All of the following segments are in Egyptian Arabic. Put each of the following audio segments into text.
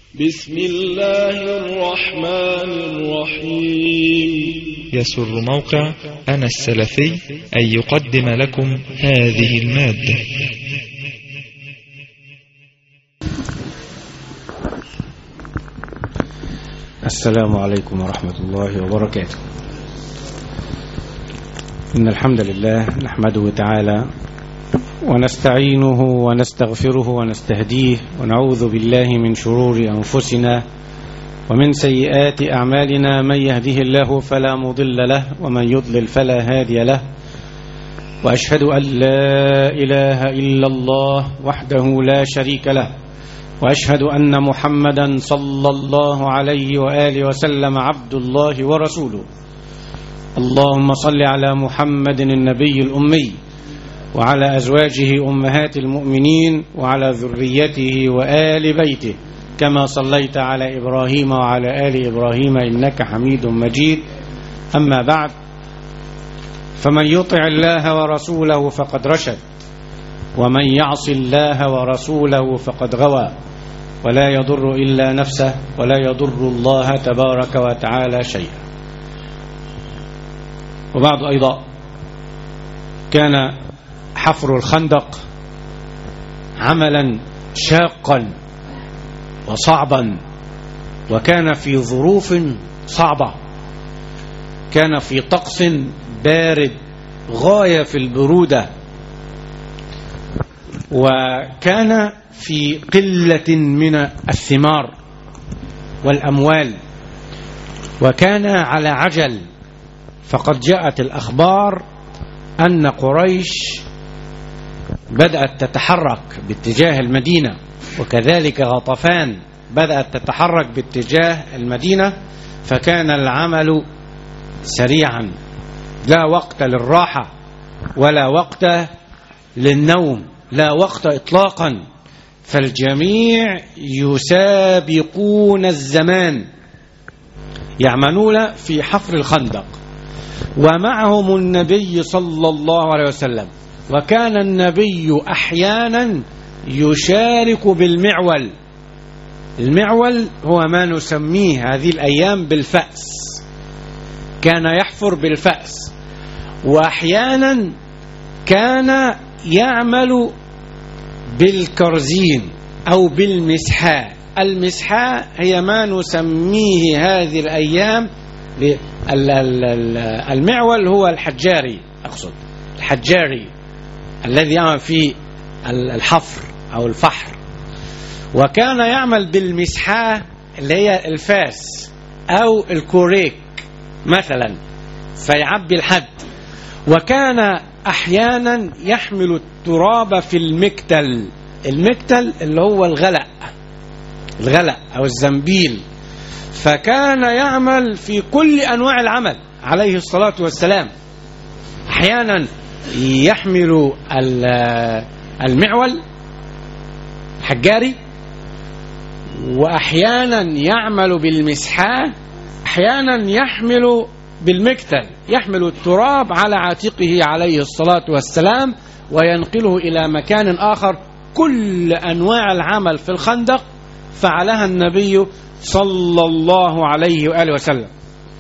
بسم الله الرحمن الرحيم يسر موقع أنا السلفي أن يقدم لكم هذه المادة السلام عليكم ورحمة الله وبركاته إن الحمد لله نحمده تعالى ونستعينه ونستغفره ونستهديه ونعوذ بالله من شرور أنفسنا ومن سيئات أعمالنا من يهده الله فلا مضل له ومن يضلل فلا هادي له وأشهد أن لا إله إلا الله وحده لا شريك له وأشهد أن محمدا صلى الله عليه وآله وسلم عبد الله ورسوله اللهم صل على محمد النبي الأمي وعلى أزواجه أمهات المؤمنين وعلى ذريته وآل بيته كما صليت على إبراهيم وعلى آل إبراهيم إنك حميد مجيد أما بعد فمن يطع الله ورسوله فقد رشد ومن يعص الله ورسوله فقد غوى ولا يضر إلا نفسه ولا يضر الله تبارك وتعالى شيئا وبعد أيضا كان حفر الخندق عملا شاقا وصعبا وكان في ظروف صعبة كان في طقس بارد غاية في البرودة وكان في قلة من الثمار والأموال وكان على عجل فقد جاءت الأخبار أن قريش بدأت تتحرك باتجاه المدينة وكذلك غطفان بدأت تتحرك باتجاه المدينة فكان العمل سريعا لا وقت للراحة ولا وقت للنوم لا وقت إطلاقا فالجميع يسابقون الزمان يعملون في حفر الخندق ومعهم النبي صلى الله عليه وسلم وكان النبي احيانا يشارك بالمعول المعول هو ما نسميه هذه الايام بالفاس كان يحفر بالفاس واحيانا كان يعمل بالكرزين او بالمسحاء المسحاء هي ما نسميه هذه الايام المعول هو الحجاري اقصد الحجاري الذي يعمل في الحفر أو الفحر وكان يعمل بالمسحاة اللي هي الفاس أو الكوريك مثلا فيعبي الحد وكان أحيانا يحمل التراب في المكتل المكتل اللي هو الغلق الغلق أو الزنبيل فكان يعمل في كل أنواع العمل عليه الصلاة والسلام أحيانا يحمل المعول حجاري واحيانا يعمل بالمسحاه احيانا يحمل بالمكتل يحمل التراب على عاتقه عليه الصلاه والسلام وينقله الى مكان اخر كل انواع العمل في الخندق فعلها النبي صلى الله عليه واله وسلم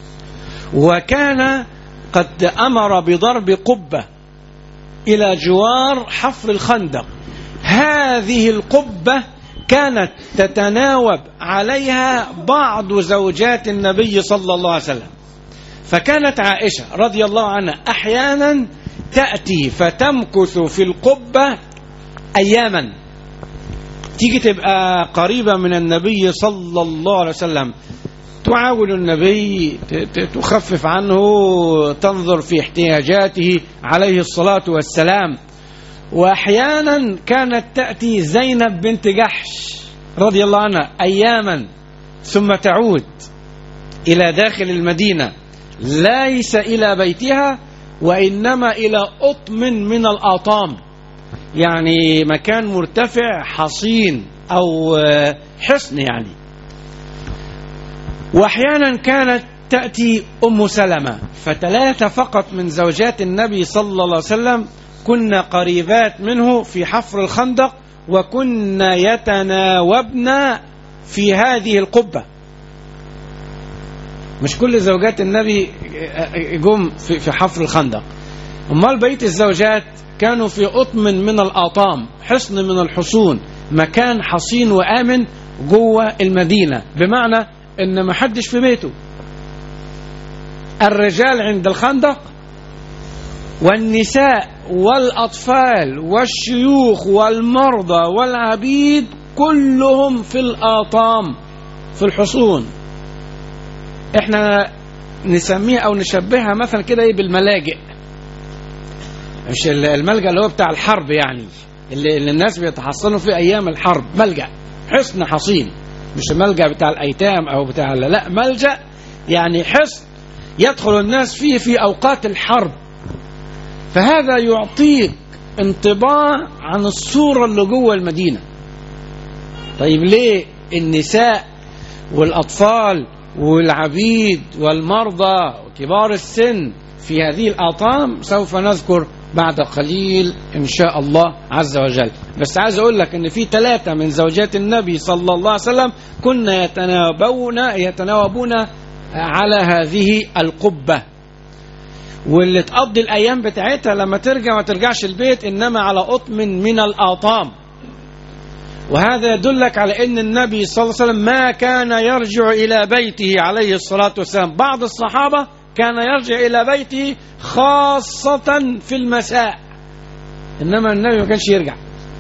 وكان قد امر بضرب قبه إلى جوار حفر الخندق هذه القبة كانت تتناوب عليها بعض زوجات النبي صلى الله عليه وسلم فكانت عائشة رضي الله عنها أحيانا تأتي فتمكث في القبة أياما تيجي تبقى قريبة من النبي صلى الله عليه وسلم تعاون النبي تخفف عنه تنظر في احتياجاته عليه الصلاة والسلام وأحيانا كانت تأتي زينب بنت جحش رضي الله عنها أياما ثم تعود إلى داخل المدينة ليس إلى بيتها وإنما إلى أطم من الآطام يعني مكان مرتفع حصين أو حصن يعني واحيانا كانت تاتي ام سلمه فثلاثه فقط من زوجات النبي صلى الله عليه وسلم كن قريبات منه في حفر الخندق وكن يتناوبن في هذه القبة مش كل زوجات النبي جم في في حفر الخندق امال بقيه الزوجات كانوا في قطم من الاطام حصن من الحصون مكان حصين وامن جوه المدينه بمعنى ان ما حدش في بيته الرجال عند الخندق والنساء والاطفال والشيوخ والمرضى والعبيد كلهم في الاطام في الحصون احنا نسميها او نشبهها مثلا كده ايه بالملاجئ مش الملجأ اللي هو بتاع الحرب يعني اللي, اللي الناس بيتحصنوا فيه ايام الحرب ملجأ حصن حصين مش الملجأ بتاع الايتام او بتاع لا ملجأ يعني حصن يدخل الناس فيه في اوقات الحرب فهذا يعطيك انطباع عن الصورة اللي جوه المدينة طيب ليه النساء والأطفال والعبيد والمرضى وكبار السن في هذه الأطام سوف نذكر بعد قليل إن شاء الله عز وجل بس عايز أقول لك إن في ثلاثة من زوجات النبي صلى الله عليه وسلم كنا يتناوبون يتناوبون على هذه القبة واللي تقضي الأيام بتاعتها لما ترجع ما ترجعش البيت إنما على قطم من الآطام وهذا يدلك على أن النبي صلى الله عليه وسلم ما كان يرجع إلى بيته عليه الصلاة والسلام بعض الصحابة كان يرجع إلى بيته خاصة في المساء إنما النبي ما كانش يرجع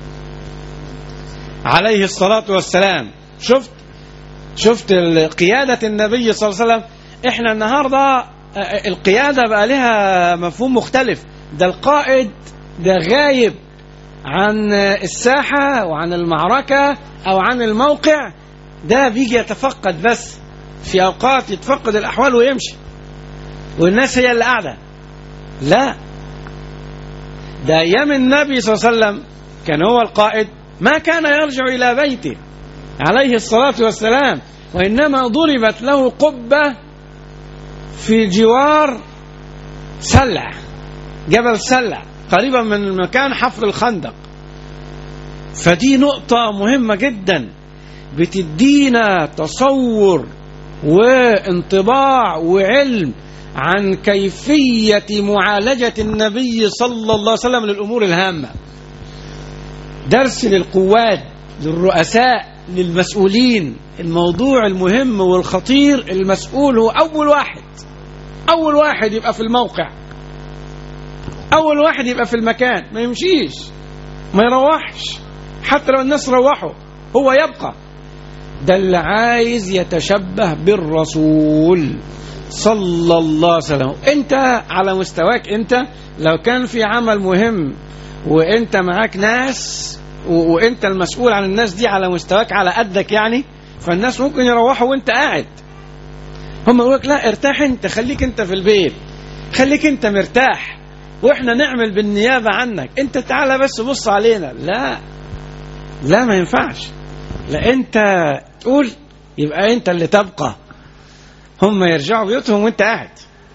عليه الصلاة والسلام شفت شفت قيادة النبي صلى الله عليه وسلم احنا النهاردة القيادة بقى لها مفهوم مختلف ده القائد ده غايب عن الساحة وعن المعركة أو عن الموقع ده بيجي يتفقد بس في أوقات يتفقد الأحوال ويمشي والناس هي اللي قاعدة لا ده أيام النبي صلى الله عليه وسلم كان هو القائد ما كان يرجع إلى بيته عليه الصلاة والسلام وإنما ضربت له قبة في جوار سلع جبل سلع قريبا من مكان حفر الخندق فدي نقطة مهمة جدا بتدينا تصور وانطباع وعلم عن كيفية معالجة النبي صلى الله عليه وسلم للأمور الهامة درس للقوات للرؤساء للمسؤولين الموضوع المهم والخطير المسؤول هو أول واحد أول واحد يبقى في الموقع أول واحد يبقى في المكان ما يمشيش ما يروحش حتى لو الناس روحوا هو يبقى ده اللي عايز يتشبه بالرسول صلى الله عليه وسلم انت على مستواك انت لو كان في عمل مهم وانت معاك ناس وانت المسؤول عن الناس دي على مستواك على قدك يعني فالناس ممكن يروحوا وانت قاعد هم يقول لك لا ارتاح انت خليك انت في البيت خليك انت مرتاح واحنا نعمل بالنيابة عنك انت تعالى بس بص علينا لا لا ما ينفعش لا انت تقول يبقى انت اللي تبقى هم يرجعوا بيوتهم وانت قاعد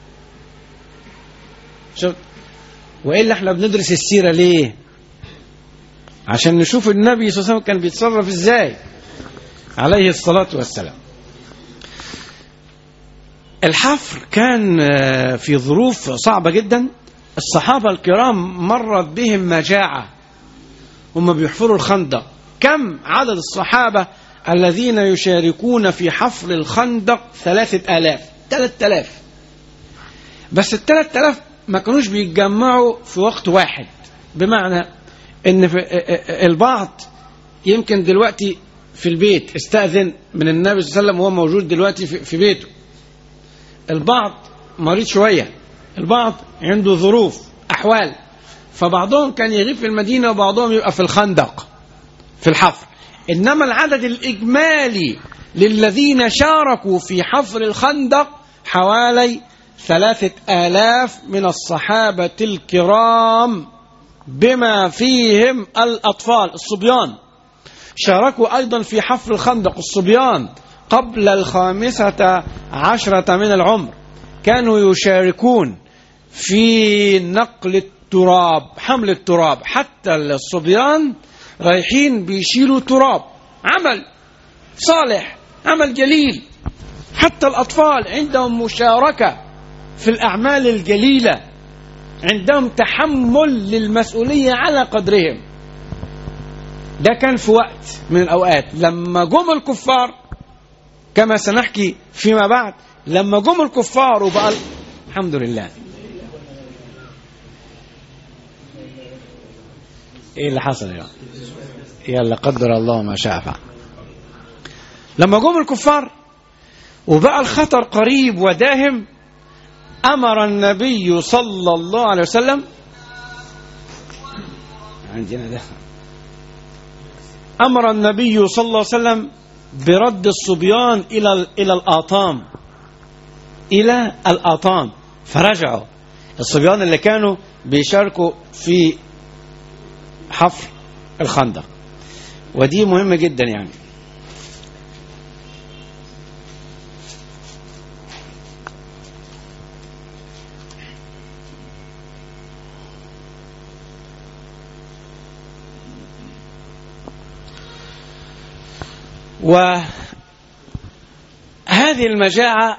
شوف والا احنا بندرس السيره ليه عشان نشوف النبي صلى الله عليه وسلم كان بيتصرف ازاي عليه الصلاه والسلام الحفر كان في ظروف صعبه جدا الصحابه الكرام مرت بهم مجاعه هم بيحفروا الخندق كم عدد الصحابه الذين يشاركون في حفر الخندق ثلاثة آلاف ثلاثة آلاف بس الثلاثة آلاف ما كانوش بيتجمعوا في وقت واحد بمعنى ان في البعض يمكن دلوقتي في البيت استأذن من النبي صلى الله عليه وسلم وهو موجود دلوقتي في بيته البعض مريض شوية البعض عنده ظروف أحوال فبعضهم كان يغيب في المدينة وبعضهم يبقى في الخندق في الحفر إنما العدد الإجمالي للذين شاركوا في حفر الخندق حوالي ثلاثة آلاف من الصحابة الكرام بما فيهم الأطفال الصبيان شاركوا أيضا في حفر الخندق الصبيان قبل الخامسة عشرة من العمر كانوا يشاركون في نقل التراب حمل التراب حتى الصبيان رايحين بيشيلوا تراب عمل صالح عمل جليل حتى الأطفال عندهم مشاركة في الأعمال الجليلة عندهم تحمل للمسؤولية على قدرهم ده كان في وقت من الأوقات لما جم الكفار كما سنحكي فيما بعد لما جم الكفار وبقى الحمد لله ايه اللي حصل يا يلا قدر الله ما شاء فعل لما جم الكفار وبقى الخطر قريب وداهم امر النبي صلى الله عليه وسلم عندنا ده امر النبي صلى الله عليه وسلم برد الصبيان الى الى الاطام الى الاطام فرجعوا الصبيان اللي كانوا بيشاركوا في حفر الخندق ودي مهمة جدا يعني وهذه المجاعة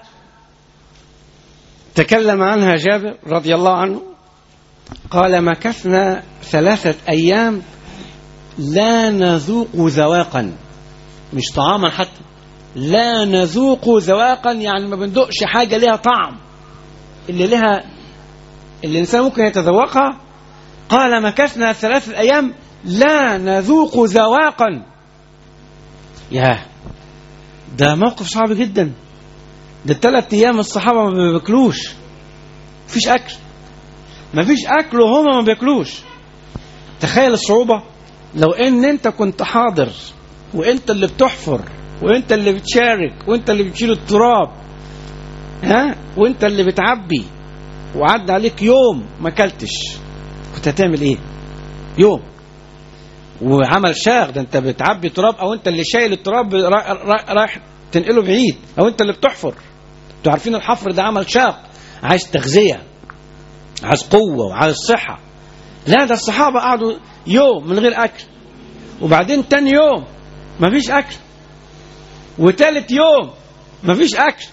تكلم عنها جابر رضي الله عنه قال مكثنا ثلاثة أيام لا نذوق ذواقا مش طعاما حتى لا نذوق ذواقا يعني ما بندقش حاجة لها طعم اللي لها اللي الإنسان ممكن يتذوقها قال مكثنا ثلاثة أيام لا نذوق ذواقا ياه ده موقف صعب جدا ده الثلاث أيام الصحابة ما بياكلوش مفيش أكل مفيش أكل وهما ما بياكلوش تخيل الصعوبة لو ان انت كنت حاضر وانت اللي بتحفر وانت اللي بتشارك وانت اللي بتشيل التراب ها وانت اللي بتعبي وعدى عليك يوم ما اكلتش كنت هتعمل ايه يوم وعمل شاغ ده انت بتعبي تراب او انت اللي شايل التراب رايح تنقله بعيد او انت اللي بتحفر انتوا عارفين الحفر ده عمل شاق عايز تغذيه عايز قوه وعايز صحه لا ده الصحابه قعدوا يوم من غير اكل وبعدين تاني يوم مفيش اكل وتالت يوم مفيش اكل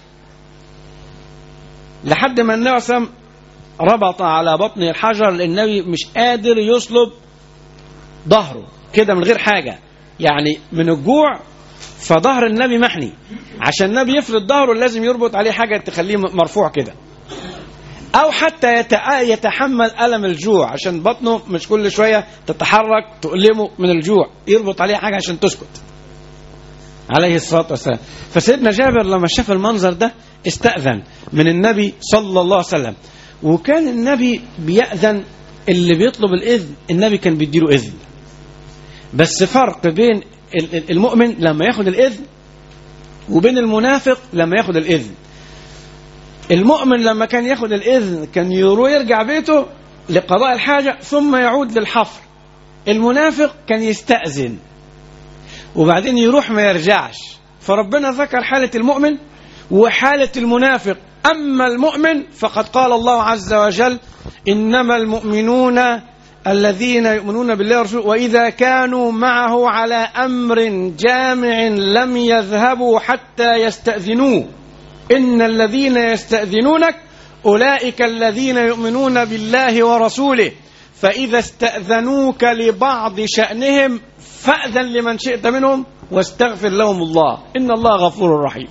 لحد ما النبي صلى الله عليه وسلم ربط على بطن الحجر لان النبي مش قادر يصلب ظهره كده من غير حاجه يعني من الجوع فظهر النبي محني عشان النبي يفرد ظهره لازم يربط عليه حاجه تخليه مرفوع كده او حتى يتحمل الم الجوع عشان بطنه مش كل شويه تتحرك تؤلمه من الجوع يربط عليه حاجه عشان تسكت عليه الصلاه والسلام فسيدنا جابر لما شاف المنظر ده استاذن من النبي صلى الله عليه وسلم وكان النبي بيأذن اللي بيطلب الاذن النبي كان بيديله اذن بس فرق بين المؤمن لما ياخد الاذن وبين المنافق لما ياخد الاذن المؤمن لما كان ياخد الإذن كان يروح يرجع بيته لقضاء الحاجة ثم يعود للحفر المنافق كان يستأذن وبعدين يروح ما يرجعش فربنا ذكر حالة المؤمن وحالة المنافق أما المؤمن فقد قال الله عز وجل إنما المؤمنون الذين يؤمنون بالله ورسوله وإذا كانوا معه على أمر جامع لم يذهبوا حتى يستأذنوه إن الذين يستأذنونك أولئك الذين يؤمنون بالله ورسوله فإذا استأذنوك لبعض شأنهم فأذن لمن شئت منهم واستغفر لهم الله إن الله غفور رحيم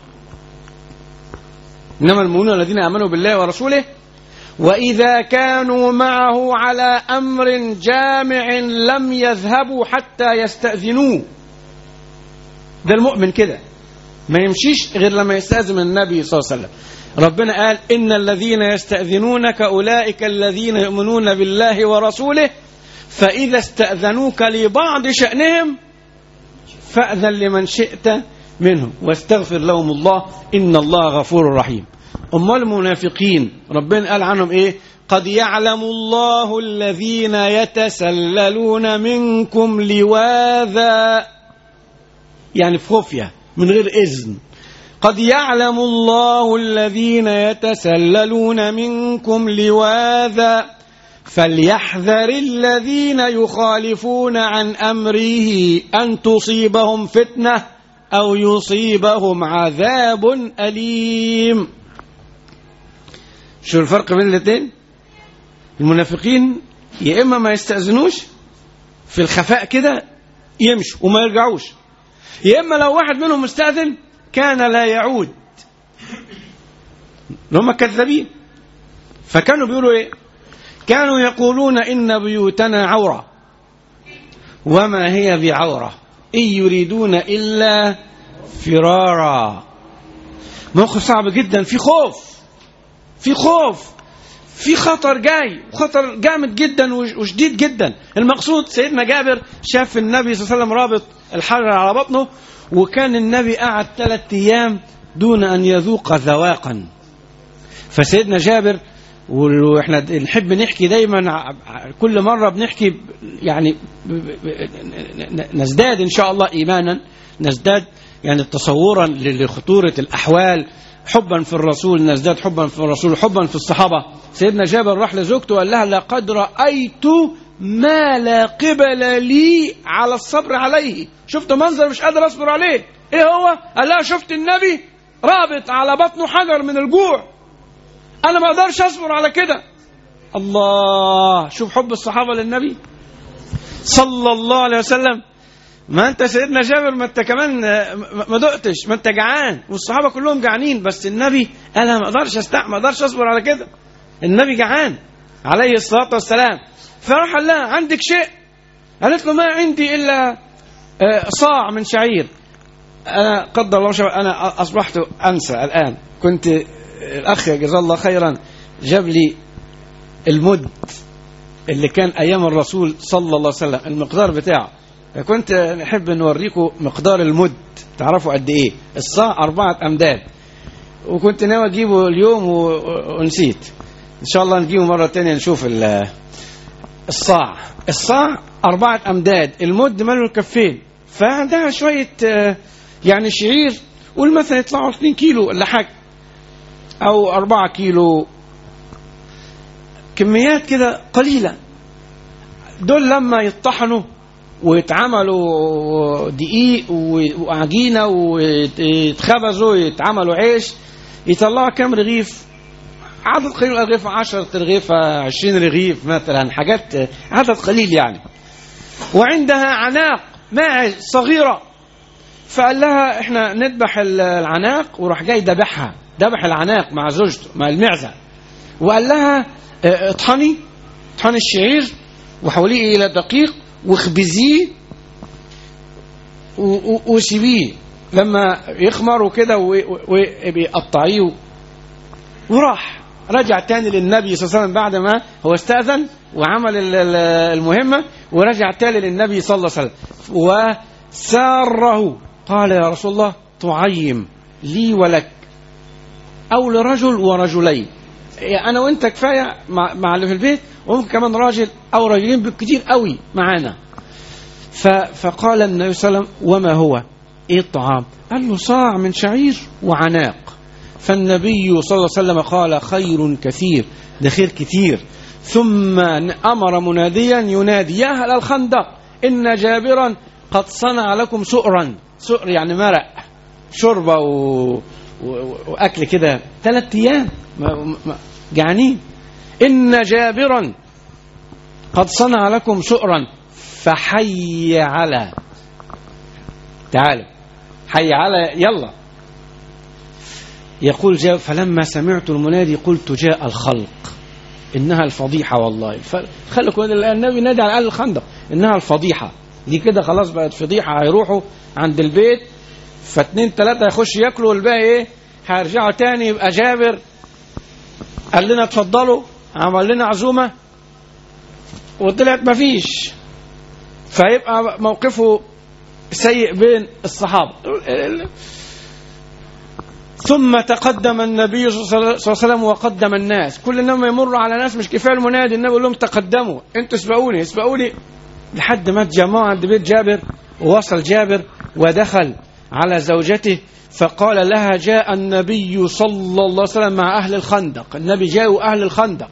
إنما المؤمنون الذين آمنوا بالله ورسوله وإذا كانوا معه على أمر جامع لم يذهبوا حتى يستأذنوه ده المؤمن كده ما يمشيش غير لما يستأذن من النبي صلى الله عليه وسلم ربنا قال إن الذين يستأذنونك أولئك الذين يؤمنون بالله ورسوله فإذا استأذنوك لبعض شأنهم فأذن لمن شئت منهم واستغفر لهم الله إن الله غفور رحيم أمال المنافقين ربنا قال عنهم إيه قد يعلم الله الذين يتسللون منكم لواذا يعني في خفيه من غير إذن قد يعلم الله الذين يتسللون منكم لواذا فليحذر الذين يخالفون عن أمره أن تصيبهم فتنة أو يصيبهم عذاب أليم شو الفرق بين الاثنين المنافقين يا إما ما يستأذنوش في الخفاء كده يمشوا وما يرجعوش يا إما لو واحد منهم مستأذن كان لا يعود هم كذابين فكانوا بيقولوا ايه كانوا يقولون إن بيوتنا عورة وما هي بعورة إن يريدون إلا فرارا موقف صعب جدا في خوف في خوف في خطر جاي خطر جامد جدا وشديد جدا المقصود سيدنا جابر شاف النبي صلى الله عليه وسلم رابط الحجر على بطنه وكان النبي قعد ثلاثة أيام دون أن يذوق ذواقا فسيدنا جابر واحنا نحب نحكي دايما كل مره بنحكي يعني نزداد ان شاء الله ايمانا نزداد يعني تصورا لخطوره الاحوال حبا في الرسول نزداد حبا في الرسول حبا في الصحابه سيدنا جابر راح لزوجته وقال لها لقد رايت ما لا قبل لي على الصبر عليه شفت منظر مش قادر اصبر عليه ايه هو قال لها شفت النبي رابط على بطنه حجر من الجوع انا ما اقدرش اصبر على كده الله شوف حب الصحابه للنبي صلى الله عليه وسلم ما انت سيدنا جابر ما انت كمان ما دقتش ما انت جعان والصحابه كلهم جعانين بس النبي قال انا ما اقدرش استع ما اقدرش اصبر على كده النبي جعان عليه الصلاه والسلام فراح قال لها عندك شيء قالت له ما عندي الا صاع من شعير انا قدر الله شاء انا اصبحت انسى الان كنت الاخ جزاه الله خيرا جاب لي المد اللي كان ايام الرسول صلى الله عليه وسلم المقدار بتاعه فكنت نحب نوريكم مقدار المد تعرفوا قد ايه الصاع أربعة أمداد وكنت ناوي أجيبه اليوم ونسيت إن شاء الله نجيبه مرة تانية نشوف الصاع الصاع أربعة أمداد المد ماله الكفين فعندها شوية يعني شعير قول مثلا يطلعوا 2 كيلو ولا حاجة أو أربعة كيلو كميات كده قليلة دول لما يطحنوا ويتعملوا دقيق وعجينة ويتخبزوا يتعملوا عيش يطلعوا كام رغيف عدد قليل رغيف 10 رغيف 20 رغيف مثلا حاجات عدد قليل يعني وعندها عناق ماعز صغيرة فقال لها احنا نذبح العناق وراح جاي ذبحها ذبح العناق مع زوجته مع المعزة وقال لها اطحني اطحني الشعير وحوليه الى دقيق واخبزيه وسيبيه لما يخمر وكده ويقطعيه وراح رجع تاني للنبي صلى الله عليه وسلم بعد ما هو استأذن وعمل المهمة ورجع تاني للنبي صلى الله عليه وسلم وساره قال يا رسول الله تعيم لي ولك أو لرجل ورجلين أنا وأنت كفاية مع, مع اللي في البيت وممكن كمان راجل أو رجلين بالكتير قوي معانا فقال النبي صلى الله عليه وسلم وما هو ايه الطعام قال له صاع من شعير وعناق فالنبي صلى الله عليه وسلم قال خير كثير ده خير كثير ثم أمر مناديا ينادي يا أهل الخندق إن جابرا قد صنع لكم سؤرا سؤر يعني مرق شوربة و... و... وأكل كده ثلاث أيام جعانين إن جابرا قد صنع لكم سؤرا فحي على تعالوا حي على يلا يقول جاء فلما سمعت المنادي قلت جاء الخلق انها الفضيحه والله خلوا النبي نادي على اهل الخندق انها الفضيحه دي كده خلاص بقت فضيحه هيروحوا عند البيت فاتنين ثلاثه يخشوا ياكلوا والباقي ايه هيرجعوا تاني يبقى جابر قال لنا اتفضلوا عمل لنا عزومه وطلعت مفيش فيبقى موقفه سيء بين الصحابة ثم تقدم النبي صلى الله عليه وسلم وقدم الناس كل لما يمر على ناس مش كفايه المنادي النبي يقول لهم تقدموا انتوا اسبقوني اسبقوني لحد ما جمعوا عند بيت جابر ووصل جابر ودخل على زوجته فقال لها جاء النبي صلى الله عليه وسلم مع أهل الخندق النبي جاءوا أهل الخندق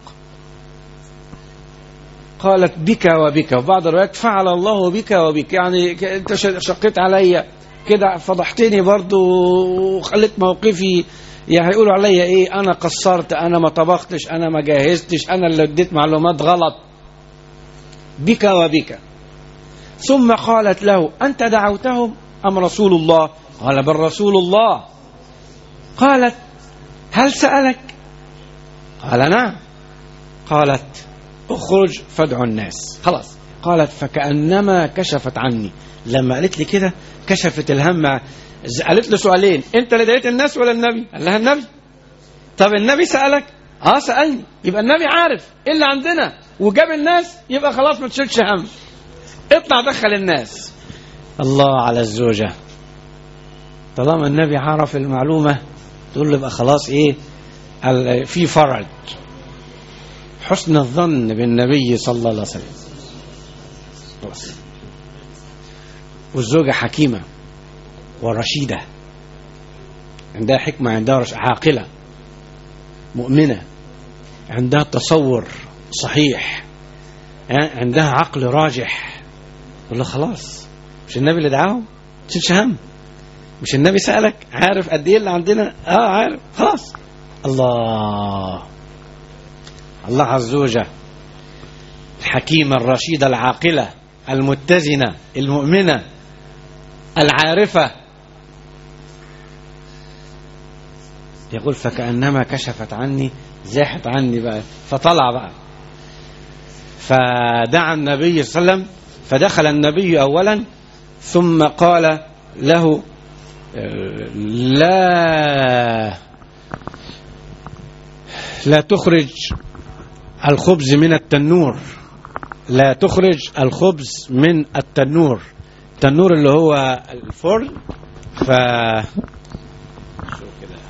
قالت بك وبك وبعض الروايات فعل الله بك وبك يعني انت شقيت علي كده فضحتني برضو وخليت موقفي يعني هيقولوا عليا ايه انا قصرت انا ما طبختش انا ما جهزتش انا اللي اديت معلومات غلط بك وبك ثم قالت له انت دعوتهم ام رسول الله قال بل رسول الله قالت هل سالك قال نعم قالت اخرج فادعو الناس خلاص قالت فكانما كشفت عني لما قالت لي كده كشفت الهم قالت له سؤالين انت اللي دعيت الناس ولا النبي قال لها النبي طب النبي سالك اه سالني يبقى النبي عارف ايه اللي عندنا وجاب الناس يبقى خلاص ما تشيلش هم اطلع دخل الناس الله على الزوجه طالما النبي عرف المعلومه تقول له يبقى خلاص ايه ال- في فرج حسن الظن بالنبي صلى الله عليه وسلم خلاص والزوجة حكيمة ورشيدة عندها حكمة عندها رش... عاقلة مؤمنة عندها تصور صحيح ها؟ عندها عقل راجح يقول له خلاص مش النبي اللي دعاهم تشيلش هم مش النبي سألك عارف قد ايه اللي عندنا اه عارف خلاص الله الله عز الزوجة الحكيمة الرشيدة العاقلة المتزنة المؤمنة العارفة يقول فكأنما كشفت عني زاحت عني بقى فطلع بقى فدعا النبي صلى الله عليه وسلم فدخل النبي أولا ثم قال له لا لا تخرج الخبز من التنور لا تخرج الخبز من التنور التنور اللي هو الفرن ف شو كده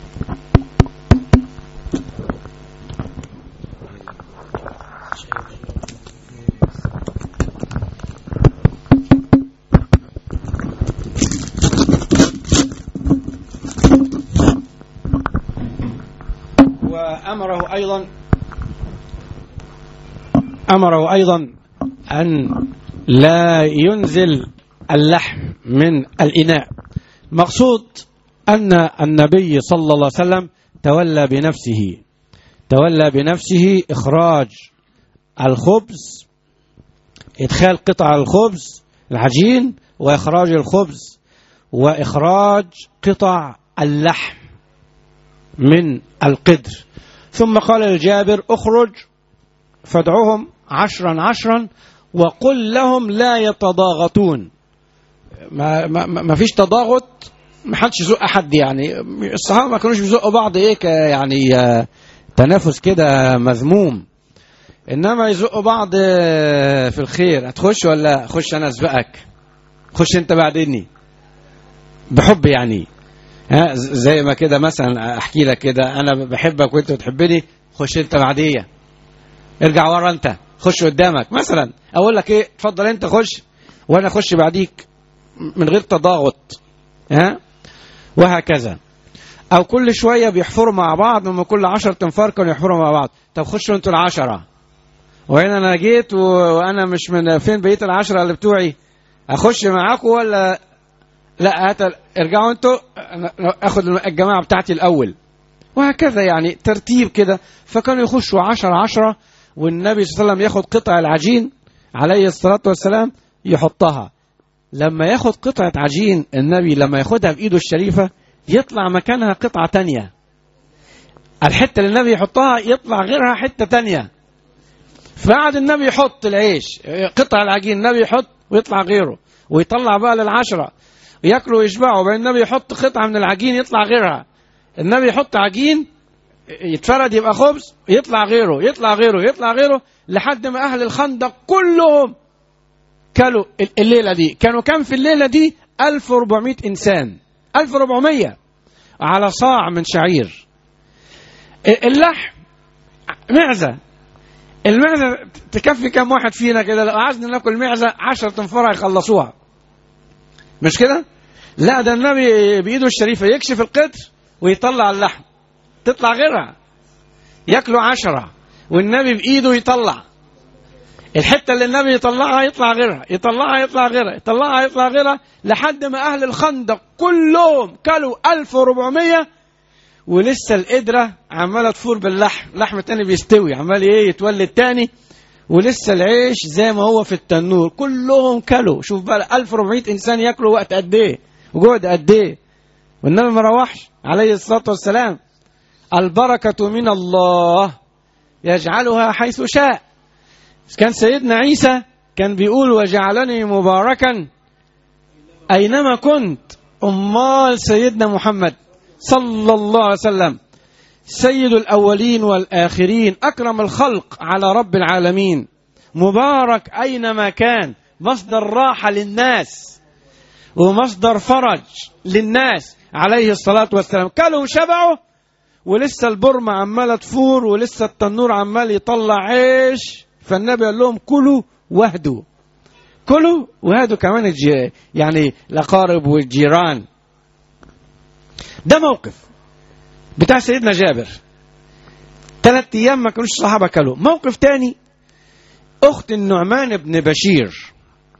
وأمره أيضا أمره أيضا أن لا ينزل اللحم من الإناء مقصود أن النبي صلى الله عليه وسلم تولى بنفسه تولى بنفسه إخراج الخبز إدخال قطع الخبز العجين وإخراج الخبز وإخراج قطع اللحم من القدر ثم قال لجابر اخرج فادعوهم عشرا عشرا وقل لهم لا يتضاغطون ما, ما, ما فيش تضاغط ما حدش يزق احد يعني الصحابه ما كانوش بيزقوا بعض ايه ك- يعني آه، تنافس كده مذموم انما يزقوا بعض آه، في الخير هتخش ولا خش انا اسبقك خش انت بعدني بحب يعني ها ز- زي ما كده مثلا احكي لك كده انا بحبك وانت بتحبني خش انت بعديه ارجع ورا انت خش قدامك مثلا اقول لك ايه اتفضل انت خش وانا اخش بعديك من غير تضاغط ها وهكذا او كل شويه بيحفروا مع بعض لما كل عشرة تنفار كانوا يحفروا مع بعض طب خشوا انتوا العشرة وهنا انا جيت و... وانا مش من فين بقيه العشرة اللي بتوعي اخش معاكم ولا لا هات ارجعوا انتوا أنا اخد الجماعه بتاعتي الاول وهكذا يعني ترتيب كده فكانوا يخشوا عشرة عشرة والنبي صلى الله عليه وسلم ياخد قطع العجين عليه الصلاة والسلام يحطها لما ياخد قطعة عجين النبي لما ياخدها بإيده الشريفة يطلع مكانها قطعة تانية الحتة اللي النبي يحطها يطلع غيرها حتة تانية فقعد النبي يحط العيش قطع العجين النبي يحط ويطلع غيره ويطلع بقى للعشرة ياكلوا ويشبعوا وبعدين النبي يحط قطعة من العجين يطلع غيرها النبي يحط عجين يتفرد يبقى خبز يطلع غيره يطلع غيره يطلع غيره لحد ما أهل الخندق كلهم كلوا الليلة دي كانوا كم في الليلة دي 1400 إنسان 1400 على صاع من شعير اللحم معزة المعزة تكفي كم واحد فينا كده لو عايزنا ناكل معزة 10 تنفرة يخلصوها مش كده؟ لا ده النبي بإيده الشريفة يكشف القدر ويطلع اللحم تطلع غيرها ياكلوا عشرة والنبي بإيده يطلع الحتة اللي النبي يطلعها يطلع غيرها يطلعها يطلع غيرها يطلعها يطلع غيرها لحد ما أهل الخندق كلهم كلوا 1400 ولسه القدرة عمالة تفور باللحم لحم تاني بيستوي عمال ايه يتولد تاني ولسه العيش زي ما هو في التنور كلهم كلوا شوف بقى 1400 انسان ياكلوا وقت قد ايه وجهد قد ايه والنبي ما روحش عليه الصلاه والسلام البركه من الله يجعلها حيث شاء كان سيدنا عيسى كان بيقول وجعلني مباركا اينما كنت امال سيدنا محمد صلى الله عليه وسلم سيد الأولين والآخرين أكرم الخلق على رب العالمين مبارك أينما كان مصدر راحة للناس ومصدر فرج للناس عليه الصلاة والسلام كلوا شبعوا ولسه البرمة عمالة تفور ولسه التنور عمال يطلع عيش فالنبي قال لهم كلوا واهدوا كلوا وهدوا كمان الجي يعني الأقارب والجيران ده موقف بتاع سيدنا جابر ثلاث ايام ما كانوش الصحابه كلوا موقف تاني اخت النعمان بن بشير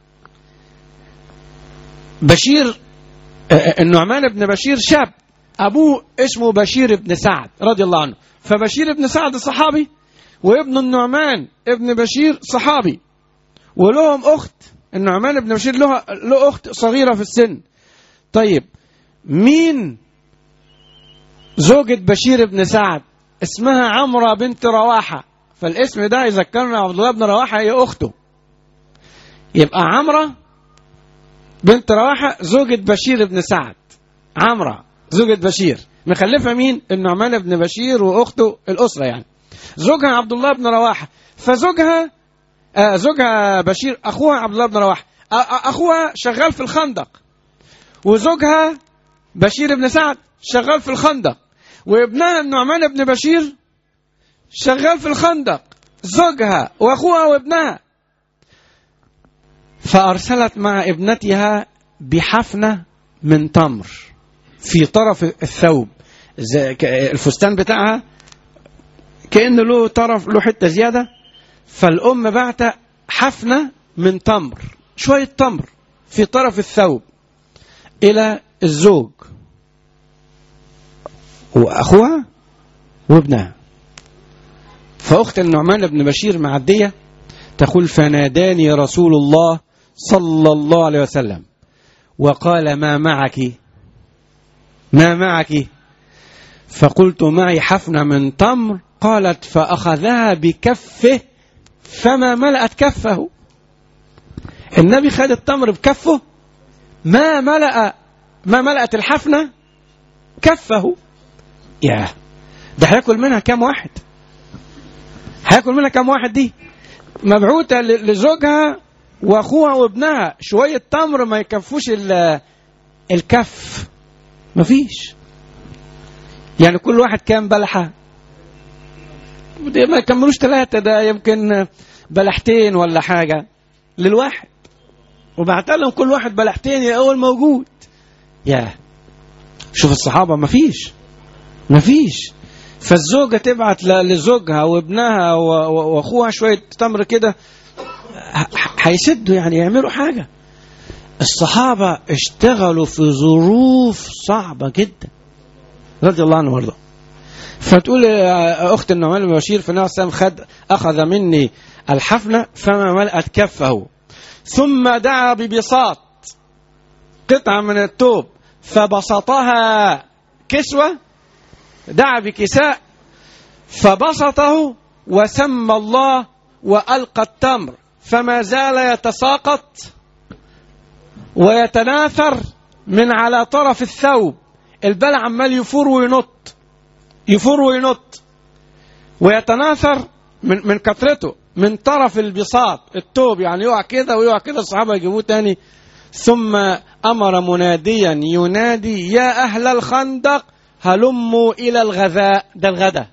بشير النعمان بن بشير شاب ابوه اسمه بشير بن سعد رضي الله عنه فبشير بن سعد صحابي وابن النعمان ابن بشير صحابي ولهم اخت النعمان بن بشير له له اخت صغيره في السن طيب مين زوجة بشير بن سعد اسمها عمرة بنت رواحة فالاسم ده يذكرنا عبد الله بن رواحة هي أخته يبقى عمرة بنت رواحة زوجة بشير بن سعد عمرة زوجة بشير مخلفة مين النعمان بن بشير وأخته الأسرة يعني زوجها عبد الله بن رواحة فزوجها آه زوجها بشير أخوها عبد الله بن رواحة أخوها شغال في الخندق وزوجها بشير بن سعد شغال في الخندق وابنها النعمان بن بشير شغال في الخندق زوجها واخوها وابنها فارسلت مع ابنتها بحفنه من تمر في طرف الثوب الفستان بتاعها كأن له طرف له حته زياده فالام بعت حفنه من تمر شويه تمر في طرف الثوب الى الزوج واخوها وابنها فاخت النعمان بن بشير معديه تقول فناداني رسول الله صلى الله عليه وسلم وقال ما معك ما معك فقلت معي حفنه من تمر قالت فاخذها بكفه فما ملأت كفه النبي خد التمر بكفه ما ملأ ما ملأت الحفنه كفه ياه ده هياكل منها كام واحد هياكل منها كام واحد دي مبعوثة لزوجها واخوها وابنها شوية تمر ما يكفوش الكف مفيش يعني كل واحد كام بلحة ما يكملوش ثلاثة ده يمكن بلحتين ولا حاجة للواحد وبعت لهم كل واحد بلحتين يا أول موجود ياه شوف الصحابة مفيش مفيش فالزوجة تبعت لزوجها وابنها واخوها شوية تمر كده هيسدوا يعني يعملوا حاجة الصحابة اشتغلوا في ظروف صعبة جدا رضي الله عنه وارضاه فتقول اخت النعمان بن بشير فالنبي صلى الله عليه وسلم خد اخذ مني الحفنه فما ملأت كفه ثم دعا ببساط قطعه من الثوب فبسطها كسوه دعا بكساء فبسطه وسمى الله والقى التمر فما زال يتساقط ويتناثر من على طرف الثوب البلع عمال يفور وينط يفور وينط ويتناثر من من كثرته من طرف البساط التوب يعني يقع كده ويقع كده الصحابه يجيبوه تاني ثم امر مناديا ينادي يا اهل الخندق هلموا الى الغذاء ده الغداء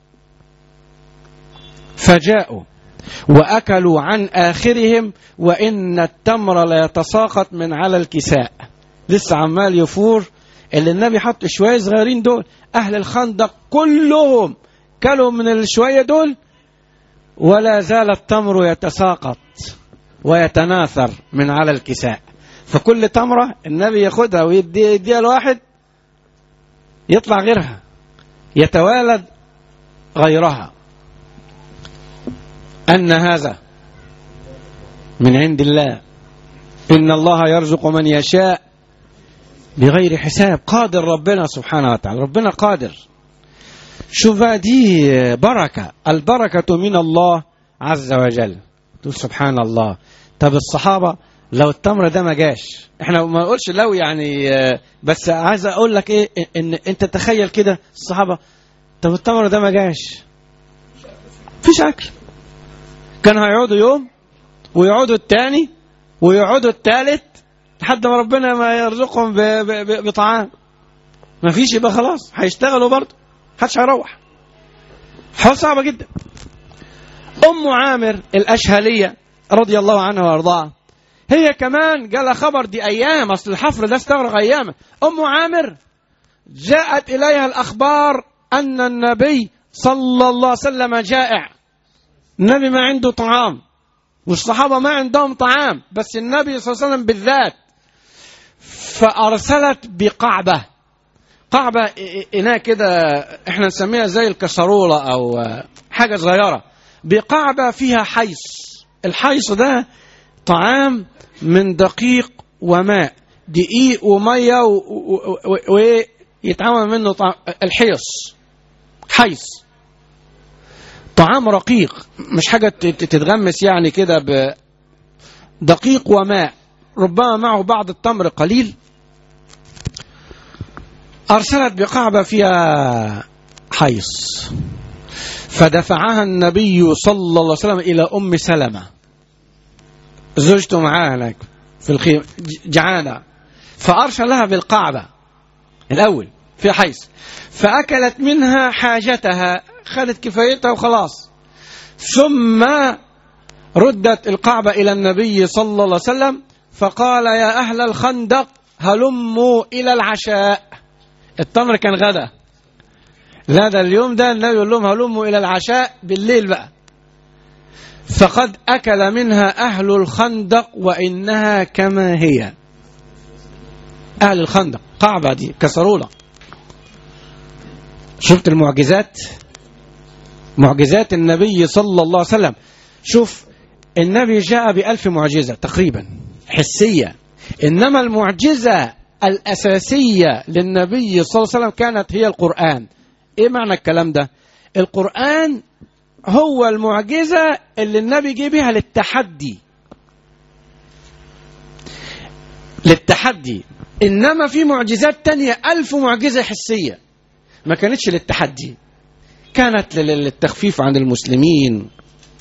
فجاءوا واكلوا عن اخرهم وان التمر ليتساقط من على الكساء لسه عمال يفور اللي النبي حط شويه صغيرين دول اهل الخندق كلهم كلوا من الشويه دول ولا زال التمر يتساقط ويتناثر من على الكساء فكل تمرة النبي ياخدها ويديها يديها لواحد يطلع غيرها يتوالد غيرها أن هذا من عند الله إن الله يرزق من يشاء بغير حساب قادر ربنا سبحانه وتعالى ربنا قادر شوف بقى دي بركة البركة من الله عز وجل تقول سبحان الله طب الصحابة لو التمر ده ما جاش احنا ما نقولش لو يعني آه، بس عايز اقول لك ايه ان انت تخيل كده الصحابة طب التمر ده ما جاش مفيش اكل كانوا هيقعدوا يوم ويقعدوا التاني ويقعدوا التالت لحد ما ربنا ما يرزقهم ب- ب- ب- بطعام ما فيش يبقى خلاص هيشتغلوا برضه محدش هيروح حاجة صعبة جدا أم عامر الأشهلية رضي الله عنها وارضاها هي كمان جالها خبر دي أيام أصل الحفر ده استغرق أيام أم عامر جاءت إليها الأخبار أن النبي صلى الله عليه وسلم جائع النبي ما عنده طعام والصحابة ما عندهم طعام بس النبي صلى الله عليه وسلم بالذات فأرسلت بقعبة قعبة إناء كده احنا نسميها زي الكسرولة أو حاجة صغيرة بقعبة فيها حيص الحيص ده طعام من دقيق وماء دقيق ومية ويتعمل منه طعام الحيص حيص طعام رقيق مش حاجة تت- تتغمس يعني كده بدقيق وماء ربما معه بعض التمر قليل أرسلت بقعبة فيها حيص فدفعها النبي صلى الله عليه وسلم إلى أم سلمة زوجته معاه هناك في الخيمة ج- جعانة فأرسلها بالقعبة الأول في حيص فأكلت منها حاجتها خدت كفايتها وخلاص ثم ردت القعبة إلى النبي صلى الله عليه وسلم فقال يا أهل الخندق هلموا إلى العشاء التمر كان غدا لا ده اليوم ده النبي يقول لهم هلموا إلى العشاء بالليل بقى فقد أكل منها أهل الخندق وإنها كما هي أهل الخندق قعبة دي كسرولة شفت المعجزات معجزات النبي صلى الله عليه وسلم شوف النبي جاء بألف معجزة تقريبا حسية إنما المعجزة الأساسية للنبي صلى الله عليه وسلم كانت هي القرآن إيه معنى الكلام ده القرآن هو المعجزة اللي النبي جه بيها للتحدي للتحدي إنما في معجزات تانية ألف معجزة حسية ما كانتش للتحدي كانت لل- للتخفيف عن المسلمين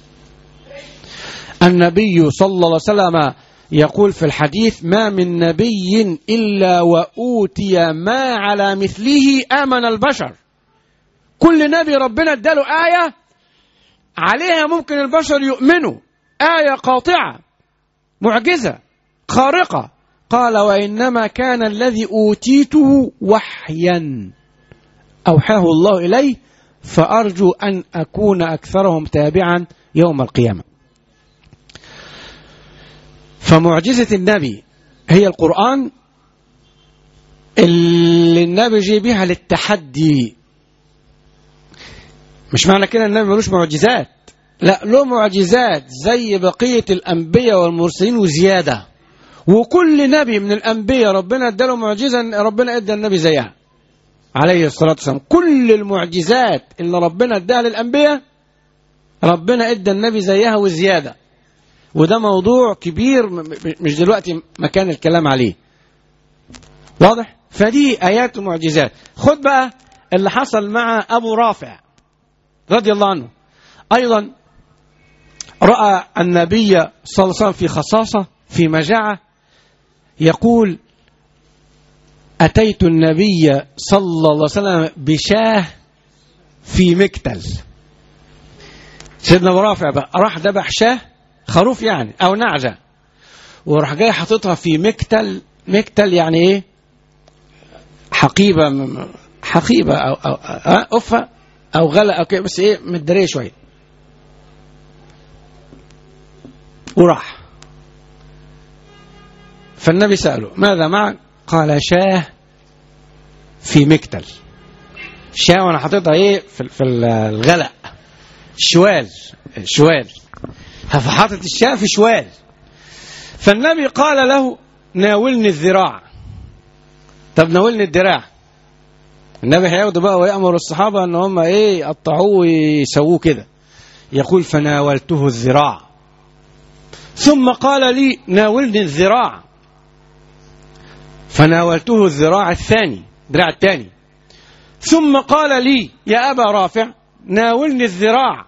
النبي صلى الله عليه وسلم يقول في الحديث ما من نبي إلا وأوتي ما على مثله آمن البشر كل نبي ربنا اداله آية عليها ممكن البشر يؤمنوا آية قاطعة معجزة خارقة قال وإنما كان الذي أوتيته وحيا أوحاه الله إلي فأرجو أن أكون أكثرهم تابعا يوم القيامة فمعجزة النبي هي القرآن اللي النبي جه بيها للتحدي مش معنى كده النبي ملوش معجزات لا له معجزات زي بقية الأنبياء والمرسلين وزيادة وكل نبي من الأنبياء ربنا اداله معجزة ربنا ادى النبي زيها عليه الصلاة والسلام كل المعجزات اللي ربنا اداها للأنبياء ربنا ادى النبي زيها وزيادة وده موضوع كبير م- م- مش دلوقتي مكان الكلام عليه واضح فدي آيات ومعجزات خد بقى اللي حصل مع أبو رافع رضي الله عنه أيضا رأى النبي صلى الله عليه وسلم في خصاصة في مجاعة يقول أتيت النبي صلى الله عليه وسلم بشاه في مكتل سيدنا أبو رافع بقى راح ذبح شاه خروف يعني أو نعجة وراح جاي حاططها في مكتل مكتل يعني إيه حقيبة م- حقيبة أو أو أه أفة أو غلا أو كده بس إيه متدارية شوية وراح فالنبي سأله ماذا معك قال شاه في مكتل شاه وانا حاططها ايه في, في الغلق شوال شوال فحاطط الشاه في شوال فالنبي قال له ناولني الذراع طب ناولني الدراع النبي هياخده بقى ويأمر الصحابة ان هم ايه يقطعوه ويسووه كده يقول فناولته الذراع ثم قال لي ناولني الذراع فناولته الذراع الثاني الذراع الثاني ثم قال لي يا أبا رافع ناولني الذراع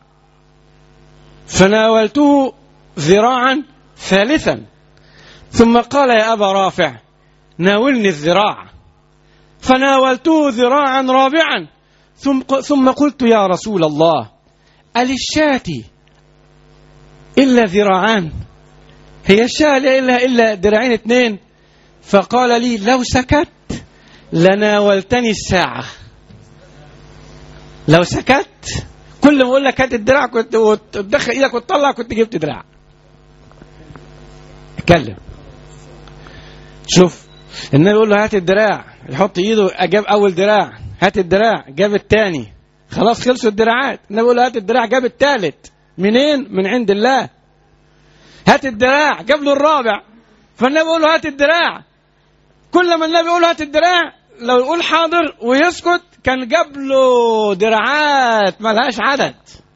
فناولته ذراعا ثالثا ثم قال يا أبا رافع ناولني الذراع فناولته ذراعا رابعا ثم ثم قلت يا رسول الله أللشاة إلا ذراعان هي الشاة إلا إلا ذراعين اثنين فقال لي لو سكت لناولتني الساعة لو سكت كل ما اقول لك هات الدراع كنت وتدخل ايدك وتطلع كنت جبت دراع اتكلم شوف النبي يقول له هات الدراع يحط ايده جاب اول دراع هات الدراع جاب الثاني خلاص خلصوا الدراعات النبي يقول له هات الدراع جاب الثالث منين من عند الله هات الدراع جاب له الرابع فالنبي يقول له هات الدراع كل ما النبي يقول له هات الدراع لو يقول حاضر ويسكت كان جاب له دراعات ملهاش عدد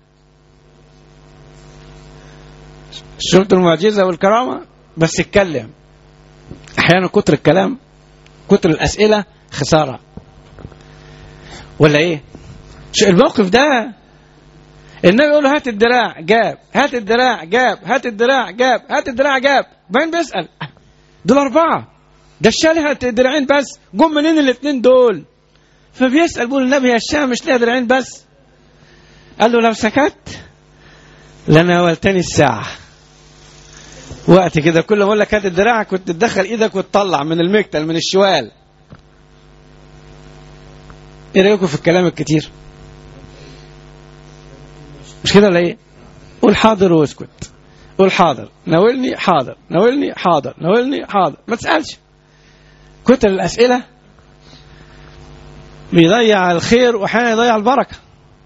شفت المعجزة والكرامة بس اتكلم احيانا كتر الكلام كتر الاسئلة خسارة ولا ايه شو الموقف ده النبي يقول له هات الدراع جاب هات الدراع جاب هات الدراع جاب هات الدراع جاب بعدين بيسأل دول أربعة ده الشاه هات دراعين بس جم منين الاثنين دول فبيسأل بيقول النبي يا الشاه مش ليها دراعين بس قال له لو سكت لناولتني الساعة وقت كده كل ما اقول لك هات الدراع كنت تدخل ايدك وتطلع من المكتل من الشوال ايه رايكم في الكلام الكتير مش كده ولا ايه قول حاضر واسكت قول حاضر ناولني حاضر ناولني حاضر ناولني حاضر ما تسالش كتر الاسئله بيضيع الخير واحيانا يضيع البركه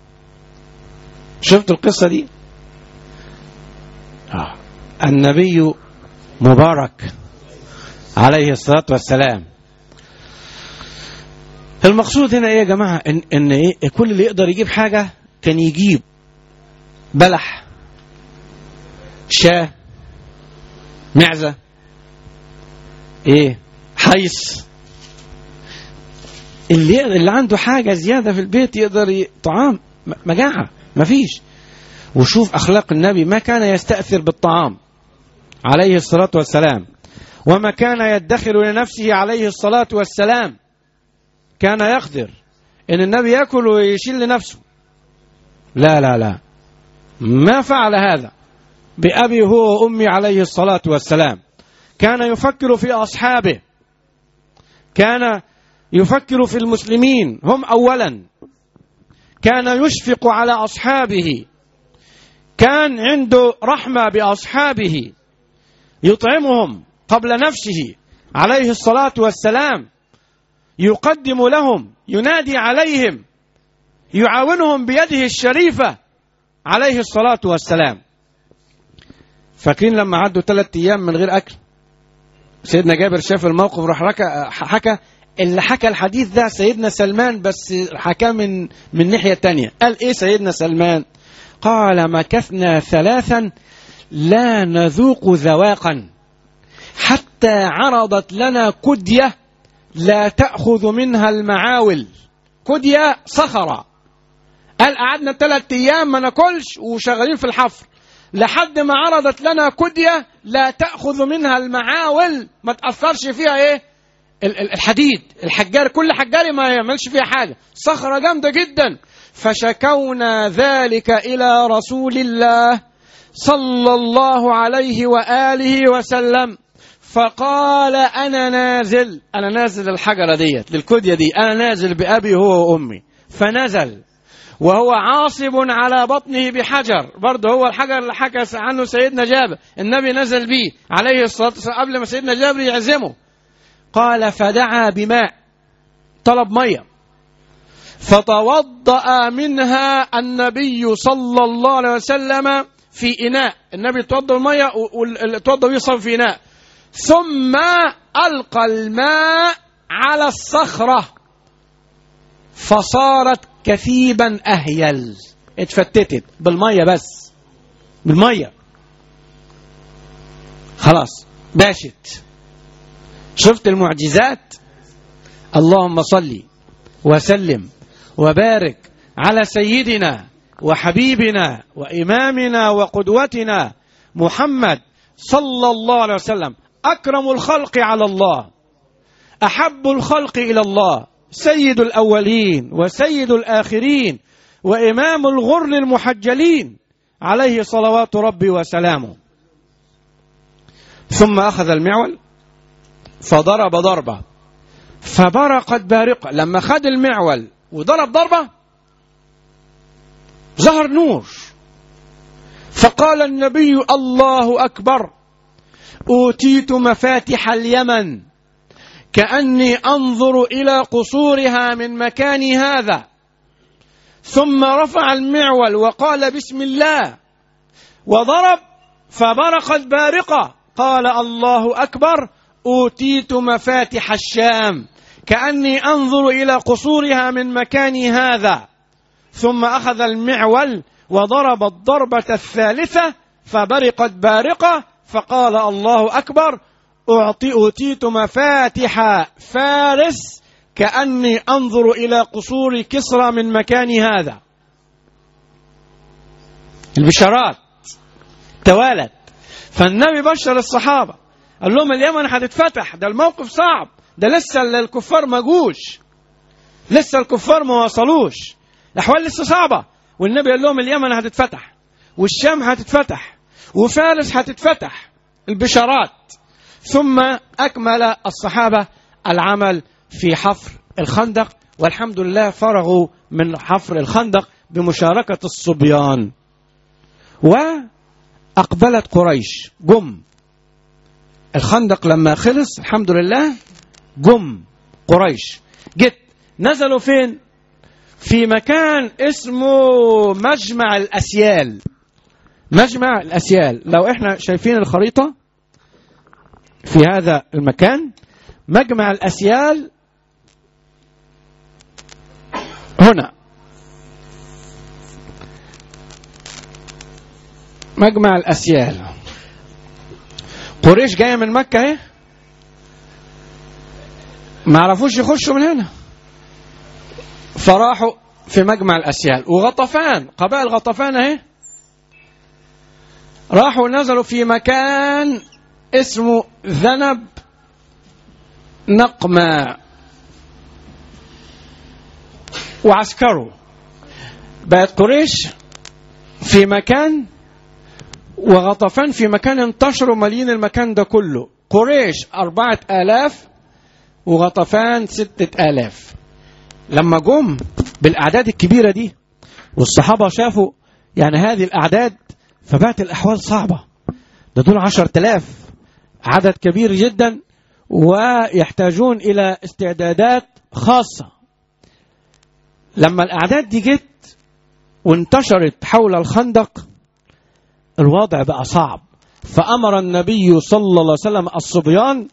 شفت القصه دي آه. النبي مبارك عليه الصلاه والسلام المقصود هنا ايه يا جماعه ان ان ايه كل اللي يقدر يجيب حاجه كان يجيب بلح شاه معزه ايه حيص اللي اللي عنده حاجه زياده في البيت يقدر ي... طعام مجاعه مفيش وشوف اخلاق النبي ما كان يستاثر بالطعام عليه الصلاه والسلام وما كان يدخر لنفسه عليه الصلاه والسلام كان يقدر ان النبي ياكل ويشيل لنفسه لا لا لا ما فعل هذا بأبي هو وأمي عليه الصلاة والسلام كان يفكر في أصحابه كان يفكر في المسلمين هم أولا كان يشفق على أصحابه كان عنده رحمة بأصحابه يطعمهم قبل نفسه عليه الصلاة والسلام يقدم لهم ينادي عليهم يعاونهم بيده الشريفة عليه الصلاة والسلام فاكرين لما عدوا ثلاثة أيام من غير أكل سيدنا جابر شاف الموقف راح حكى اللي حكى الحديث ده سيدنا سلمان بس حكاه من من ناحية تانية قال إيه سيدنا سلمان قال مكثنا ثلاثا لا نذوق ذواقا حتى عرضت لنا كدية لا تأخذ منها المعاول كدية صخرة قال قعدنا ثلاث أيام ما ناكلش وشغالين في الحفر لحد ما عرضت لنا كدية لا تأخذ منها المعاول ما تأثرش فيها ايه الحديد الحجار كل حجاري ما يعملش فيها حاجة صخرة جامدة جدا فشكونا ذلك إلى رسول الله صلى الله عليه وآله وسلم فقال أنا نازل أنا نازل الحجرة ديت للكدية دي أنا نازل بأبي هو وأمي فنزل وهو عاصب على بطنه بحجر برضه هو الحجر اللي حكى عنه سيدنا جابر النبي نزل به عليه الصلاة والسلام قبل ما سيدنا جابر يعزمه قال فدعا بماء طلب مية فتوضأ منها النبي صلى الله عليه وسلم في إناء النبي توضأ المية وتوضأ ويصب في إناء ثم ألقى الماء على الصخرة فصارت كثيبا أهيل اتفتتت بالمية بس بالمية خلاص باشت شفت المعجزات اللهم صل وسلم وبارك على سيدنا وحبيبنا وإمامنا وقدوتنا محمد صلى الله عليه وسلم أكرم الخلق على الله أحب الخلق إلى الله سيد الأولين وسيد الآخرين وإمام الغر المحجلين عليه صلوات ربي وسلامه ثم أخذ المعول فضرب ضربة فبرقت بارقة لما خد المعول وضرب ضربة ظهر نور فقال النبي الله أكبر أوتيت مفاتح اليمن كأني أنظر إلى قصورها من مكان هذا ثم رفع المعول وقال بسم الله وضرب فبرقت بارقة قال الله أكبر أوتيت مفاتح الشام كأني أنظر إلى قصورها من مكان هذا ثم أخذ المعول وضرب الضربة الثالثة فبرقت بارقة فقال الله أكبر أعطي أوتيت مفاتح فارس كأني أنظر إلى قصور كسرى من مكان هذا البشارات توالت فالنبي بشر الصحابة قال لهم اليمن هتتفتح ده الموقف صعب ده لسه الكفار ما جوش لسه الكفار ما وصلوش الأحوال لسه صعبة والنبي قال لهم اليمن هتتفتح والشام هتتفتح وفارس هتتفتح البشارات ثم أكمل الصحابة العمل في حفر الخندق والحمد لله فرغوا من حفر الخندق بمشاركة الصبيان وأقبلت قريش جم الخندق لما خلص الحمد لله جم قريش جت نزلوا فين في مكان اسمه مجمع الأسيال مجمع الأسيال لو احنا شايفين الخريطة في هذا المكان مجمع الأسيال هنا مجمع الأسيال قريش جاية من مكة اهي ما عرفوش يخشوا من هنا فراحوا في مجمع الأسيال وغطفان قبائل غطفان اهي راحوا نزلوا في مكان اسمه ذنب نقمة وعسكروا بقت قريش في مكان وغطفان في مكان انتشروا مالين المكان ده كله قريش أربعة آلاف وغطفان ستة آلاف لما جم بالأعداد الكبيرة دي والصحابة شافوا يعني هذه الأعداد فبقت الأحوال صعبة ده دول عشر تلاف عدد كبير جدا ويحتاجون إلى استعدادات خاصة لما الأعداد دي جت وانتشرت حول الخندق الوضع بقى صعب فأمر النبي صلى الله عليه وسلم الصبيان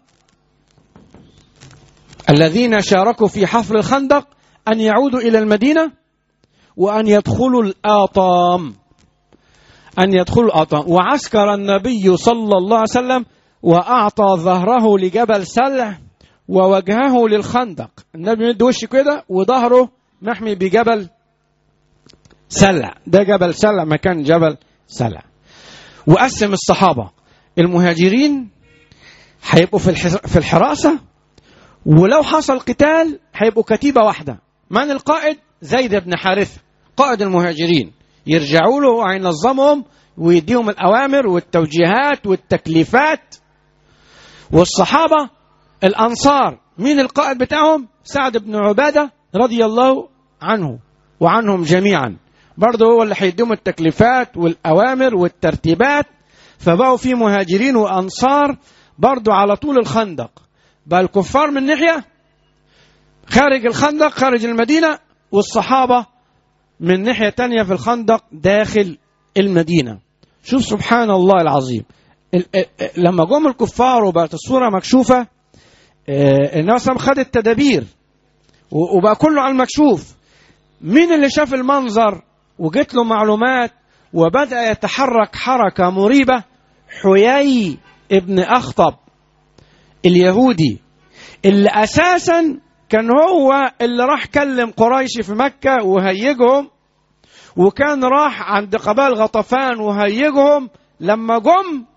الذين شاركوا في حفر الخندق أن يعودوا إلى المدينة وأن يدخلوا الآطام أن يدخلوا الآطام وعسكر النبي صلى الله عليه وسلم وأعطى ظهره لجبل سلع ووجهه للخندق النبي مد وشه كده وظهره محمي بجبل سلع ده جبل سلع مكان جبل سلع وقسم الصحابة المهاجرين هيبقوا في في الحراسة ولو حصل قتال هيبقوا كتيبة واحدة من القائد زيد بن حارثة قائد المهاجرين يرجعوا له وينظمهم ويديهم الأوامر والتوجيهات والتكليفات والصحابة الأنصار مين القائد بتاعهم سعد بن عبادة رضي الله عنه وعنهم جميعا برضه هو اللي هيديهم التكليفات والأوامر والترتيبات فبقوا في مهاجرين وأنصار برضه على طول الخندق بقى الكفار من ناحية خارج الخندق خارج المدينة والصحابة من ناحية تانية في الخندق داخل المدينة شوف سبحان الله العظيم ال- ال- لما جم الكفار وبقت الصورة مكشوفة آه، النبي صلى الله عليه وسلم خد التدابير و- وبقى كله على المكشوف مين اللي شاف المنظر وجت له معلومات وبدأ يتحرك حركة مريبة حيي ابن أخطب اليهودي اللي أساسا كان هو اللي راح كلم قريش في مكة وهيجهم وكان راح عند قبائل غطفان وهيجهم لما جم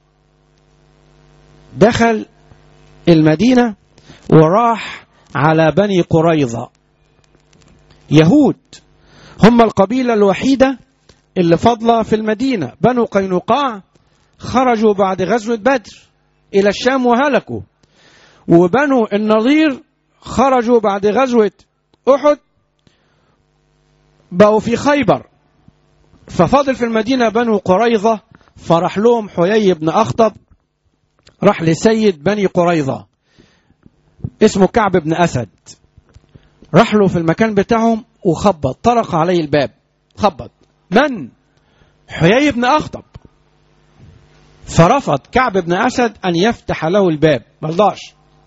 دخل المدينة وراح على بني قريظة يهود هم القبيلة الوحيدة اللي فاضلة في المدينة بنو قينقاع خرجوا بعد غزوة بدر إلى الشام وهلكوا وبنو النضير خرجوا بعد غزوة أحد بقوا في خيبر ففاضل في المدينة بنو قريظة فرح لهم حيي بن أخطب راح لسيد بني قريظة اسمه كعب بن أسد راح له في المكان بتاعهم وخبط طرق عليه الباب خبط من حيي بن أخطب فرفض كعب بن أسد أن يفتح له الباب مرضاش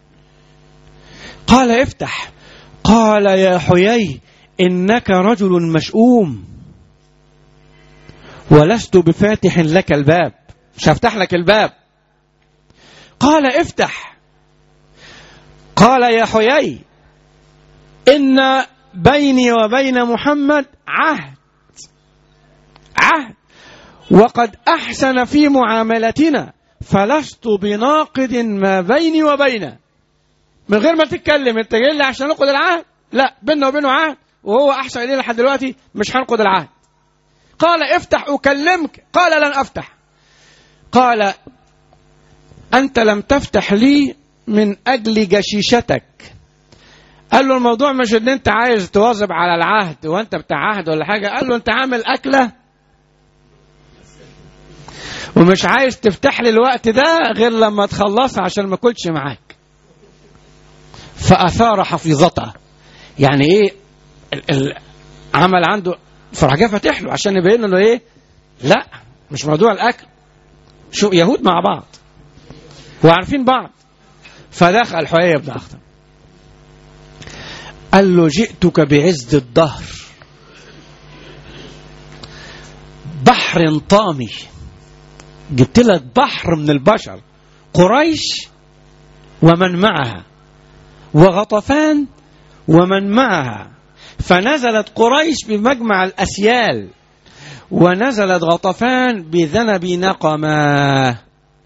قال افتح قال يا حيي إنك رجل مشؤوم ولست بفاتح لك الباب مش هفتح لك الباب قال افتح قال يا حيي إن بيني وبين محمد عهد عهد وقد أحسن في معاملتنا فلست بناقض ما بيني وبينه من غير ما تتكلم انت جاي لي عشان ننقض العهد لا بيننا وبينه عهد وهو احسن الينا لحد دلوقتي مش هنقض العهد قال افتح اكلمك قال لن افتح قال انت لم تفتح لي من اجل جشيشتك قال له الموضوع مش ان انت عايز تواظب على العهد وانت بتاع عهد ولا حاجه قال له انت عامل اكله ومش عايز تفتح لي الوقت ده غير لما تخلصها عشان ما اكلش معاك فاثار حفيظته يعني ايه ال- ال- عمل عنده فراح جه فاتح له عشان يبين له ايه لا مش موضوع الاكل شو يهود مع بعض وعارفين بعض فدخل حيي بن اخطب قال له جئتك بعز الدهر بحر طامي جبت لك بحر من البشر قريش ومن معها وغطفان ومن معها فنزلت قريش بمجمع الأسيال ونزلت غطفان بذنب نقمة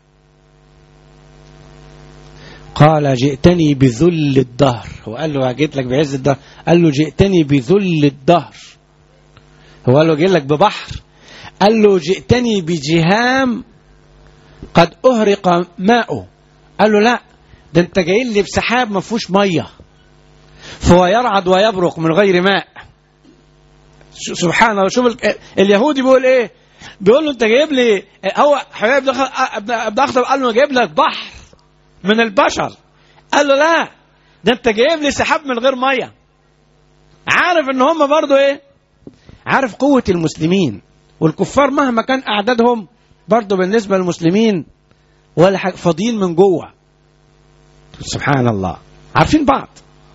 قال جئتني بذل الدهر هو قال له جيت لك بعز الدهر قال له جئتني بذل الدهر هو قال له جيت لك ببحر قال له جئتني بجهام قد أهرق ماؤه قال له لا ده انت جاي لي بسحاب ما فيهوش ميه فهو يرعد ويبرق من غير ماء ش- سبحان الله شوف ال- اليهودي بيقول ايه بيقول له انت جايب لي هو حبيب ابن أخ- ابن ابن اخطب قال له جايب لك بحر من البشر قال له لا ده انت جايب لي سحاب من غير ميه عارف ان هم برضو ايه عارف قوة المسلمين والكفار مهما كان اعدادهم برضو بالنسبة للمسلمين ولا حاجة فاضيين من جوه سبحان الله عارفين بعض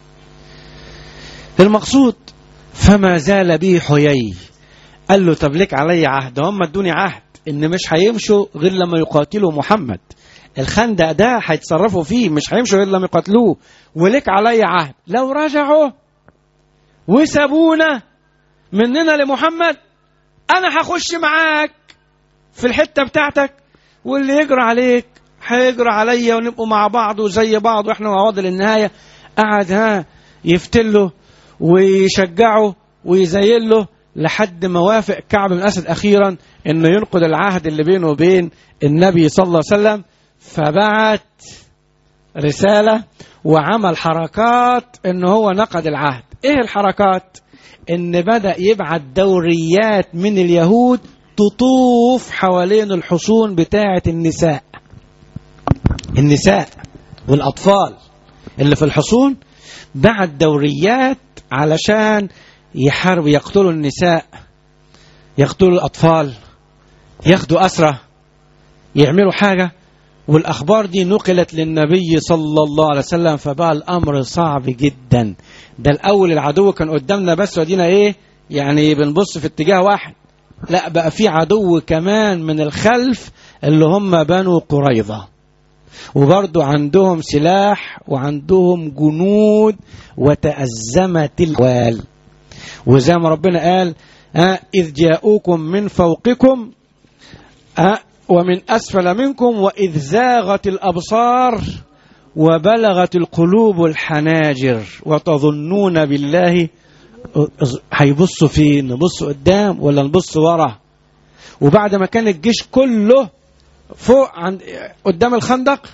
المقصود فما زال به حيي قال له طب لك علي عهد هم ادوني عهد ان مش هيمشوا غير لما يقاتلوا محمد الخندق ده هيتصرفوا فيه مش هيمشوا غير لما يقاتلوه ولك علي عهد لو رجعوا وسابونا مننا لمحمد انا هخش معاك في الحته بتاعتك واللي يجرى عليك هيجرى عليا ونبقوا مع بعض وزي بعض واحنا مع بعض للنهايه قعد ها يفتله ويشجعه ويزين له لحد ما وافق كعب بن اسد اخيرا انه ينقض العهد اللي بينه وبين النبي صلى الله عليه وسلم فبعت رساله وعمل حركات ان هو نقض العهد ايه الحركات ان بدأ يبعت دوريات من اليهود تطوف حوالين الحصون بتاعة النساء النساء والأطفال اللي في الحصون بعت دوريات علشان يحاربوا يقتلوا النساء يقتلوا الأطفال ياخدوا أسرة يعملوا حاجة والأخبار دي نقلت للنبي صلى الله عليه وسلم فبقى الأمر صعب جدا ده الأول العدو كان قدامنا بس ودينا إيه يعني بنبص في اتجاه واحد لا بقى في عدو كمان من الخلف اللي هم بنو قريظة وبرضو عندهم سلاح وعندهم جنود وتأزمت الوال وزي ما ربنا قال آه إذ جاءوكم من فوقكم آه ومن أسفل منكم وإذ زاغت الأبصار وبلغت القلوب الحناجر وتظنون بالله هيبصوا فين نبص قدام ولا نبص ورا وبعد ما كان الجيش كله فوق عند قدام الخندق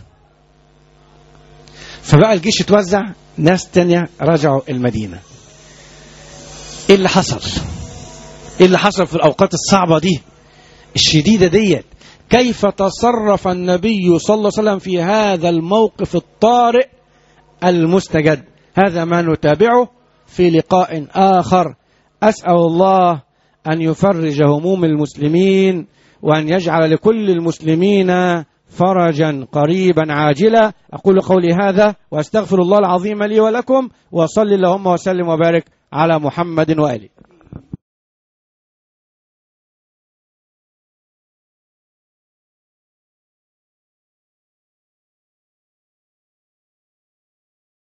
فبقى الجيش اتوزع ناس تانية رجعوا المدينة ايه اللي حصل ايه اللي حصل في الاوقات الصعبة دي الشديدة ديت كيف تصرف النبي صلى الله عليه وسلم في هذا الموقف الطارئ المستجد هذا ما نتابعه في لقاء آخر أسأل الله أن يفرج هموم المسلمين وأن يجعل لكل المسلمين فرجا قريبا عاجلا أقول قولي هذا وأستغفر الله العظيم لي ولكم وصل اللهم وسلم وبارك على محمد وآله